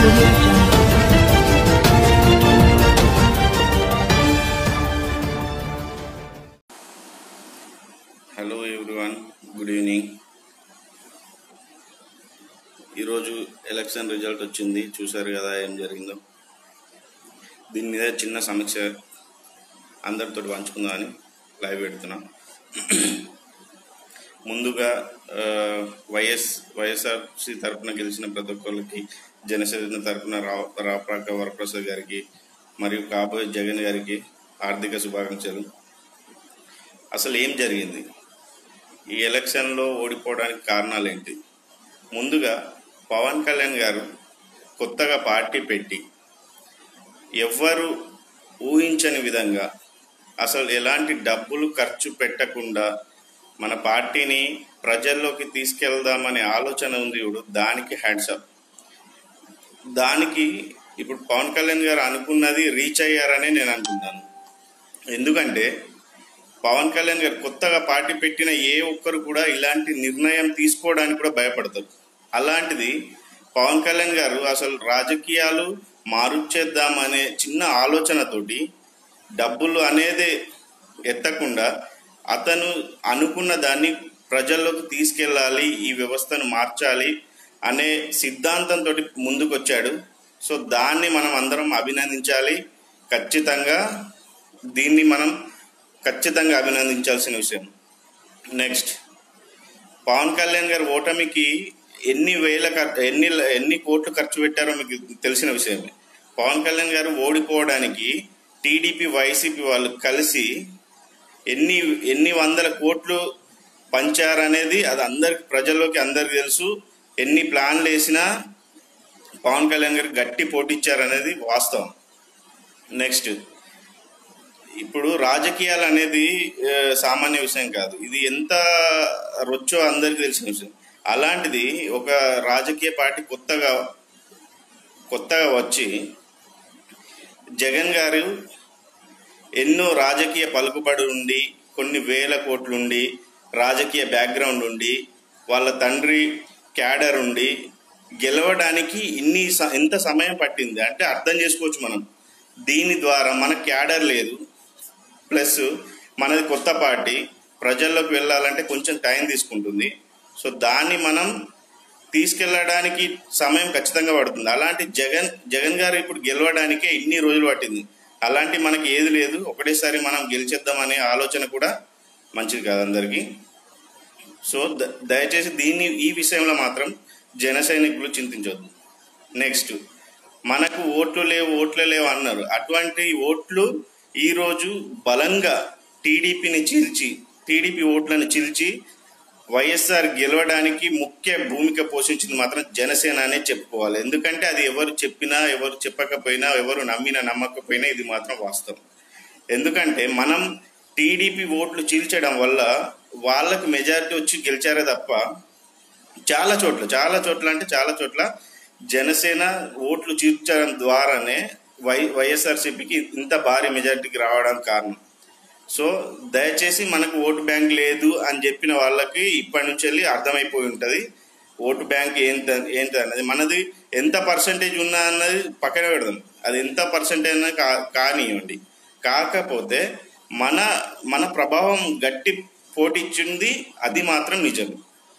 audio jungle. Hello everyone good evening ఈరోజు election result వచ్చింది చూశారు కదా ఏం జరిగిందో దీని మీద చిన్న సమీక్ష అందరితో పంచుకుందామని లైవ్ పెడుతున్నా ముందుగా ఆ, వైఎస్ వైఎస్ఆర్సీ తరఫున గెలిచిన ప్రతి ఒక్కరికి జనసేన తరఫున రా రాప్రాక వరప్రసాద్ గారికి మరియు కాబోయే జగన్ గారికి ఆర్థిక శుభాకాంక్షలు అసలు ఏం జరిగింది ఈ ఎలక్షన్లో ఓడిపోవడానికి కారణాలు ఏంటి ముందుగా పవన్ కళ్యాణ్ గారు కొత్తగా పార్టీ పెట్టి ఎవ్వరు ఊహించని విధంగా అసలు ఎలాంటి డబ్బులు ఖర్చు పెట్టకుండా మన పార్టీని ప్రజల్లోకి తీసుకెళ్దామనే ఆలోచన ఉంది చూడు దానికి హ్యాండ్సప్ దానికి ఇప్పుడు పవన్ కళ్యాణ్ గారు అనుకున్నది రీచ్ అయ్యారనే నేను అనుకుంటాను ఎందుకంటే పవన్ కళ్యాణ్ గారు కొత్తగా పార్టీ పెట్టిన ఏ ఒక్కరు కూడా ఇలాంటి నిర్ణయం తీసుకోవడానికి కూడా భయపడతారు అలాంటిది పవన్ కళ్యాణ్ గారు అసలు రాజకీయాలు మారుచేద్దామనే చిన్న ఆలోచనతోటి డబ్బులు అనేదే ఎత్తకుండా అతను అనుకున్న దాన్ని ప్రజల్లోకి తీసుకెళ్ళాలి ఈ వ్యవస్థను మార్చాలి అనే సిద్ధాంతంతో ముందుకొచ్చాడు సో దాన్ని మనం అందరం అభినందించాలి ఖచ్చితంగా దీన్ని మనం ఖచ్చితంగా అభినందించాల్సిన విషయం నెక్స్ట్ పవన్ కళ్యాణ్ గారు ఓటమికి ఎన్ని వేల ఖర్- ఎన్ని ఎన్ని కోట్లు ఖర్చు పెట్టారో మీకు తెలిసిన విషయమే పవన్ కళ్యాణ్ గారు ఓడిపోవడానికి టీడీపీ వైసీపీ వాళ్ళు కలిసి ఎన్ని ఎన్ని వందల కోట్లు పంచారనేది అది అందరికి ప్రజల్లోకి అందరికి తెలుసు ఎన్ని ప్లాన్లు వేసినా పవన్ కళ్యాణ్ గారు గట్టి పోటీచ్చారనేది వాస్తవం నెక్స్ట్ ఇప్పుడు రాజకీయాలు అనేది ఆ, సామాన్య విషయం కాదు ఇది ఎంత రొచ్చో అందరికీ తెలిసిన విషయం అలాంటిది ఒక రాజకీయ పార్టీ కొత్తగా కొత్తగా వచ్చి జగన్ గారు ఎన్నో రాజకీయ పలుకుబడి ఉండి కొన్ని వేల కోట్లుండి రాజకీయ బ్యాక్గ్రౌండ్ ఉండి వాళ్ళ తండ్రి క్యాడర్ ఉండి గెలవడానికి ఇన్ని స- ఎంత సమయం పట్టింది అంటే అర్థం చేసుకోవచ్చు మనం దీని ద్వారా మన క్యాడర్ లేదు ప్లస్ మనది కొత్త పార్టీ ప్రజల్లోకి వెళ్ళాలంటే కొంచెం టైం తీసుకుంటుంది సో దాన్ని మనం తీసుకెళ్ళడానికి సమయం ఖచ్చితంగా పడుతుంది అలాంటి జగన్ జగన్ గారు ఇప్పుడు గెలవడానికే ఇన్ని రోజులు పట్టింది అలాంటి మనకి ఏది లేదు ఒకటేసారి మనం గెలిచేద్దామనే ఆలోచన కూడా మంచిది కాదు అందరికీ సో ద- దయచేసి దీన్ని ఈ విషయంలో మాత్రం జన సైనికులు చింతించవద్దు నెక్స్ట్ మనకు ఓట్లు లేవు ఓట్లు లేవు అన్నారు అటువంటి ఓట్లు ఈరోజు బలంగా టీడీపీని చీల్చి టీడీపీ ఓట్లను చీల్చి వైఎస్ఆర్ గెలవడానికి ముఖ్య భూమిక పోషించింది మాత్రం జనసేన అనే చెప్పుకోవాలి ఎందుకంటే అది ఎవరు చెప్పినా ఎవరు చెప్పకపోయినా ఎవరు నమ్మినా నమ్మకపోయినా ఇది మాత్రం వాస్తవం ఎందుకంటే మనం టీడీపీ ఓట్లు చీల్చడం వల్ల వాళ్ళకి మెజారిటీ వచ్చి గెలిచారే తప్ప చాలా చోట్ల చాలా చోట్ల అంటే చాలా చోట్ల జనసేన ఓట్లు చీల్చడం ద్వారానే వై వైఎస్ఆర్సీపీకి ఇంత భారీ మెజారిటీకి రావడానికి కారణం సో దయచేసి మనకు ఓటు బ్యాంక్ లేదు అని చెప్పిన వాళ్ళకి ఇప్పటి నుంచి వెళ్ళి అర్థమైపోయి ఉంటుంది ఓటు బ్యాంక్ ఏంత ఏంటి అన్నది మనది ఎంత పర్సంటేజ్ ఉన్నా అన్నది పక్కన పెడదాం అది ఎంత పర్సంటేజ్ అన్నది కా కానివ్వండి కాకపోతే మన మన ప్రభావం గట్టి పోటీచ్చింది అది మాత్రం నిజం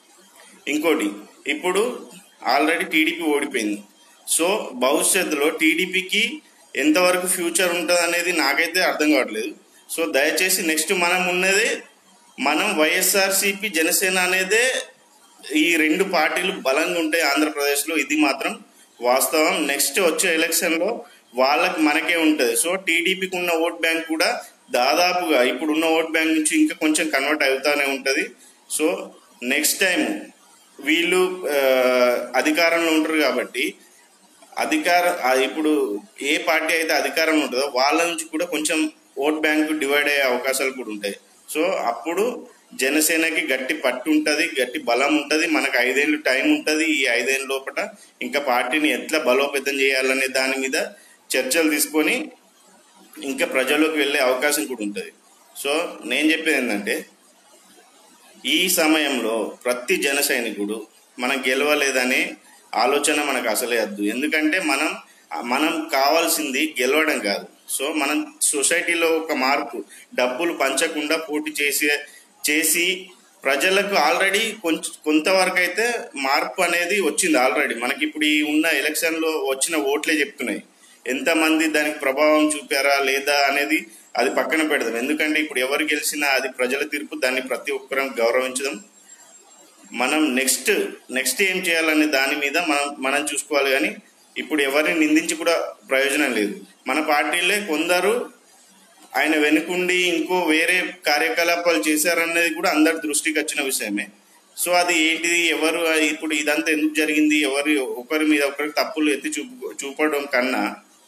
ఇంకోటి ఇప్పుడు ఆల్రెడీ టీడీపీ ఓడిపోయింది సో భవిష్యత్తులో టీడీపీకి ఎంతవరకు ఫ్యూచర్ ఉంటుంది అనేది నాకైతే అర్థం కావట్లేదు సో దయచేసి నెక్స్ట్ మనం ఉన్నది మనం వైఎస్ఆర్సీపీ జనసేన అనేదే ఈ రెండు పార్టీలు బలంగా ఉంటాయి ఆంధ్రప్రదేశ్లో ఇది మాత్రం వాస్తవం నెక్స్ట్ వచ్చే ఎలక్షన్లో వాళ్ళకి మనకే ఉంటుంది సో టీడీపీకి ఉన్న ఓట్ బ్యాంక్ కూడా దాదాపుగా ఇప్పుడు ఉన్న ఓట్ బ్యాంక్ నుంచి ఇంకా కొంచెం కన్వర్ట్ అవుతానే ఉంటుంది సో నెక్స్ట్ టైం వీళ్ళు ఆ, అధికారంలో ఉంటారు కాబట్టి అధికార ఆ, ఇప్పుడు ఏ పార్టీ అయితే అధికారంలో ఉంటుందో వాళ్ళ నుంచి కూడా కొంచెం ఓట్ బ్యాంక్ డివైడ్ అయ్యే అవకాశాలు కూడా ఉంటాయి సో అప్పుడు జనసేనకి గట్టి పట్టు ఉంటుంది గట్టి బలం ఉంటుంది మనకు ఐదేళ్ళు టైం ఉంటుంది ఈ ఐదేళ్ళ లోపల ఇంకా పార్టీని ఎట్లా బలోపేతం చేయాలనే దాని మీద చర్చలు తీసుకొని ఇంకా ప్రజల్లోకి వెళ్ళే అవకాశం కూడా ఉంటుంది సో నేను చెప్పేది ఏంటంటే ఈ సమయంలో ప్రతి జన సైనికుడు మనం గెలవలేదని ఆలోచన మనకు అసలే వద్దు ఎందుకంటే మనం మనం కావాల్సింది గెలవడం కాదు సో మనం సొసైటీలో ఒక మార్పు డబ్బులు పంచకుండా పోటీ చేసే చేసి ప్రజలకు ఆల్రెడీ కొంచెం కొంతవరకు అయితే మార్పు అనేది వచ్చింది ఆల్రెడీ మనకి ఇప్పుడు ఈ ఉన్న ఎలక్షన్లో వచ్చిన ఓట్లే చెప్తున్నాయి ఎంతమంది దానికి ప్రభావం చూపారా లేదా అనేది అది పక్కన పెడదాం ఎందుకంటే ఇప్పుడు ఎవరు గెలిచినా అది ప్రజల తీర్పు దాన్ని ప్రతి ఒక్కరం గౌరవించడం మనం నెక్స్ట్ నెక్స్ట్ ఏం చేయాలనే దాని మీద మనం మనం చూసుకోవాలి కానీ ఇప్పుడు ఎవరిని నిందించి కూడా ప్రయోజనం లేదు మన పార్టీలే కొందరు ఆయన వెనుకుండి ఇంకో వేరే కార్యకలాపాలు చేశారనేది కూడా అందరి దృష్టికి వచ్చిన విషయమే సో అది ఏంటిది ఎవరు ఇప్పుడు ఇదంతా ఎందుకు జరిగింది ఎవరు ఒకరి మీద ఒకరికి తప్పులు ఎత్తి చూపు చూపడం కన్నా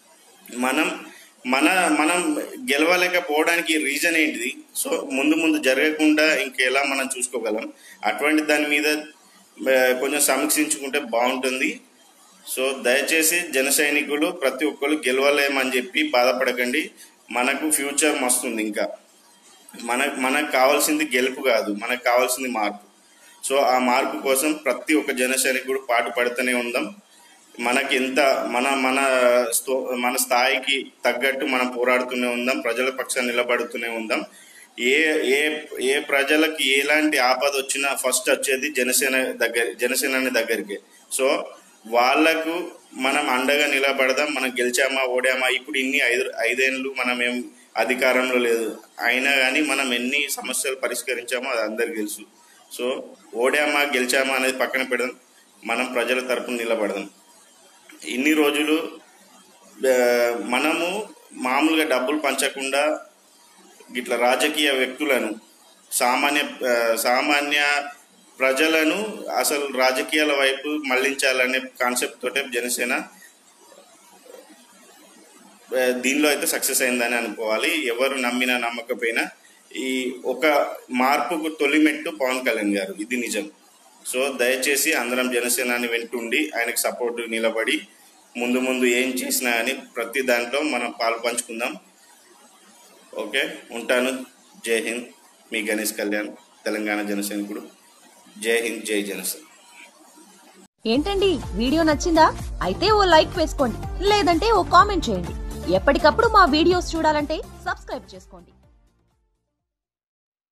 మనం మన మనం గెలవలేకపోవడానికి రీజన్ ఏంటిది సో ముందు ముందు జరగకుండా ఇంకెలా మనం చూసుకోగలం అటువంటి దాని మీద ఆ, కొంచెం సమీక్షించుకుంటే బాగుంటుంది సో దయచేసి జన సైనికులు ప్రతి ఒక్కరు గెలవలేమని చెప్పి బాధపడకండి మనకు ఫ్యూచర్ మస్తుంది ఇంకా మన మనకు కావాల్సింది గెలుపు కాదు మనకు కావాల్సింది మార్పు సో ఆ మార్పు కోసం ప్రతి ఒక్క జన సైనికుడు పాటు పడుతూనే ఉందాం మనకి ఎంత మన మన స్థో మన స్థాయికి తగ్గట్టు మనం పోరాడుతూనే ఉందాం ప్రజల పక్షాన్ని నిలబడుతూనే ఉందాం ఏ ఏ ఏ ప్రజలకి ఎలాంటి ఆపద వచ్చినా ఫస్ట్ వచ్చేది జనసేన దగ్గర జనసేన దగ్గరికి సో వాళ్లకు మనం అండగా నిలబడదాం మనం గెలిచామా ఓడామా ఇప్పుడు ఇన్ని ఐదు ఐదేళ్ళు మనం ఏం అధికారంలో లేదు అయినా కానీ మనం ఎన్ని సమస్యలు పరిష్కరించామో అది అందరికి తెలుసు సో ఓడామా గెలిచామా అనేది పక్కన పెడదాం మనం ప్రజల తరపున నిలబడదాం ఇన్ని రోజులు ఆ, మనము మామూలుగా డబ్బులు పంచకుండా ఇట్లా రాజకీయ వ్యక్తులను సామాన్య ఆ, సామాన్య ప్రజలను అసలు రాజకీయాల వైపు మళ్లించాలనే కాన్సెప్ట్ తోటే జనసేన ఆ, దీనిలో అయితే సక్సెస్ అయిందని అనుకోవాలి ఎవరు నమ్మినా నమ్మకపోయినా ఈ ఒక మార్పుకు తొలిమెట్టు పవన్ కళ్యాణ్ గారు ఇది నిజం సో దయచేసి అందరం జనసేనాని వెంటుండి ఆయనకు సపోర్ట్ నిలబడి ముందు ముందు ఏం చేసినా అని ప్రతి దాంట్లో మనం పాలు పంచుకుందాం ఓకే ఉంటాను జై హింద్ మీ గణేష్ కళ్యాణ్ తెలంగాణ జనసైనికుడు జై హింద్ జై జనసేన ఏంటండి వీడియో నచ్చిందా అయితే ఓ లైక్ వేసుకోండి లేదంటే ఓ కామెంట్ చేయండి ఎప్పటికప్పుడు మా వీడియోస్ చూడాలంటే సబ్స్క్రైబ్ చేసుకోండి